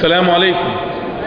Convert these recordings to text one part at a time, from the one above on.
السلام عليكم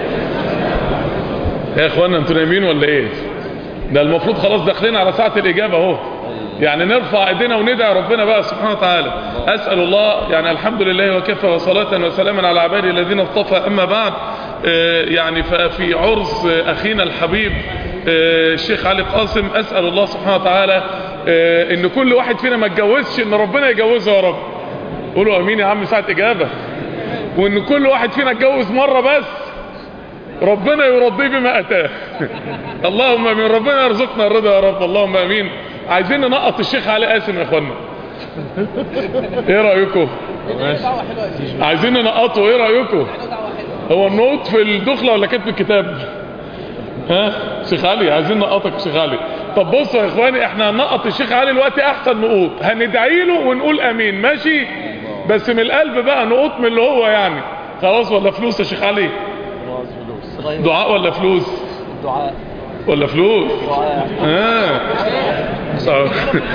يا اخوانا انتوا نايمين ولا ايه ده المفروض خلاص داخلين على ساعة الاجابة اهو يعني نرفع ايدينا وندعي ربنا بقى سبحانه وتعالى اسأل الله يعني الحمد لله وكفى وصلاة وسلاما على عباده الذين اصطفى اما بعد آه، يعني ففي عرس آه، اخينا الحبيب آه، الشيخ علي قاسم اسأل الله سبحانه وتعالى آه، ان كل واحد فينا ما اتجوزش ان ربنا يجوزه يا رب قولوا امين يا عم ساعة اجابة وان كل واحد فينا اتجوز مرة بس ربنا يرضيه بما اتاه اللهم امين ربنا يرزقنا الرضا يا رب اللهم امين عايزين ننقط الشيخ علي قاسم يا اخوانا ايه رايكم عايزين ننقطه ايه رايكم هو النوت في الدخله ولا كاتب الكتاب ها شيخ علي عايزين نقطك يا شيخ علي طب بصوا يا اخواني احنا هنقط الشيخ علي دلوقتي احسن نقوط هندعي له ونقول امين ماشي بس من القلب بقى نقوط من اللي هو يعني خلاص ولا فلوس يا شيخ علي دعاء ولا فلوس دعاء ولا فلوس دعاء اه صعب.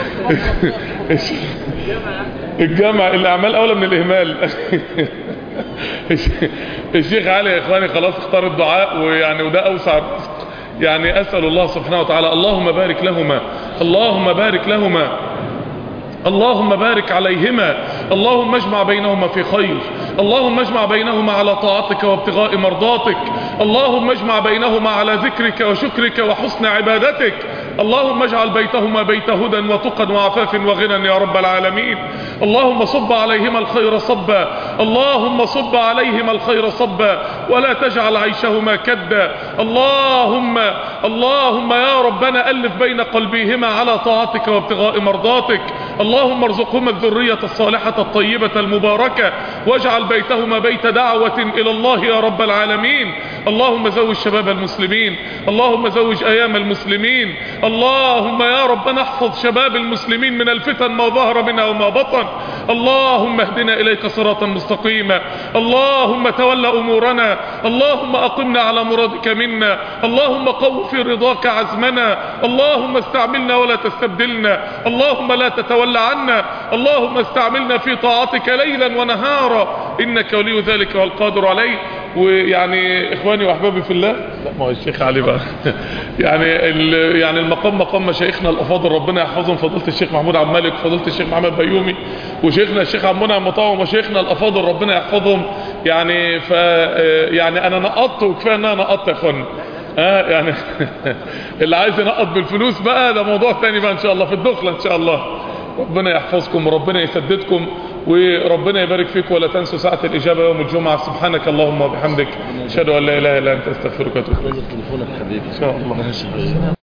الجامع الاعمال اولى من الاهمال الشيخ علي يا اخواني خلاص اختار الدعاء ويعني وده اوسع رزق. يعني اسال الله سبحانه وتعالى اللهم بارك لهما اللهم بارك لهما اللهم بارك عليهما اللهم اجمع بينهما في خير اللهم اجمع بينهما على طاعتك وابتغاء مرضاتك اللهم اجمع بينهما على ذكرك وشكرك وحسن عبادتك اللهم اجعل بيتهما بيت هدى وتقى وعفاف وغنى يا رب العالمين اللهم صب عليهما الخير صبا اللهم صب عليهما الخير صبا ولا تجعل عيشهما كدا اللهم اللهم يا ربنا ألف بين قلبيهما على طاعتك وابتغاء مرضاتك اللهم ارزقهما الذرية الصالحة الطيبة المباركة واجعل بيتهما بيت دعوة إلى الله يا رب العالمين اللهم زوج شباب المسلمين اللهم زوج أيام المسلمين اللهم يا ربنا احفظ شباب المسلمين من الفتن ما ظهر منها وما بطن اللهم اهدنا إليك صراطا مستقيما اللهم تول أمورنا اللهم أقمنا على مرادك منا اللهم قو في رضاك عزمنا اللهم استعملنا ولا تستبدلنا اللهم لا تتولى عنا اللهم استعملنا في طاعتك ليلا ونهارا إنك ولي ذلك والقادر عليه ويعني إخواني وأحبابي في الله لا ما هو الشيخ علي بقى يعني ال- يعني المقام مقام مشايخنا الأفاضل ربنا يحفظهم فضيلة الشيخ محمود عبد الملك فضيلة الشيخ محمد بيومي وشيخنا الشيخ عبد المنعم مطاوع ومشايخنا الأفاضل ربنا يحفظهم يعني ف يعني أنا نقطت وكفاية إن أنا نقطت يا إخواني اه يعني اللي عايز ينقط بالفلوس بقى ده موضوع تاني بقى ان شاء الله في الدخلة ان شاء الله ربنا يحفظكم وربنا يسددكم وربنا يبارك فيكم ولا تنسوا ساعة الإجابة يوم الجمعة سبحانك اللهم وبحمدك أشهد أن لا إله إلا أنت أستغفرك وأتوب إليك تليفونك حبيبي إن شاء الله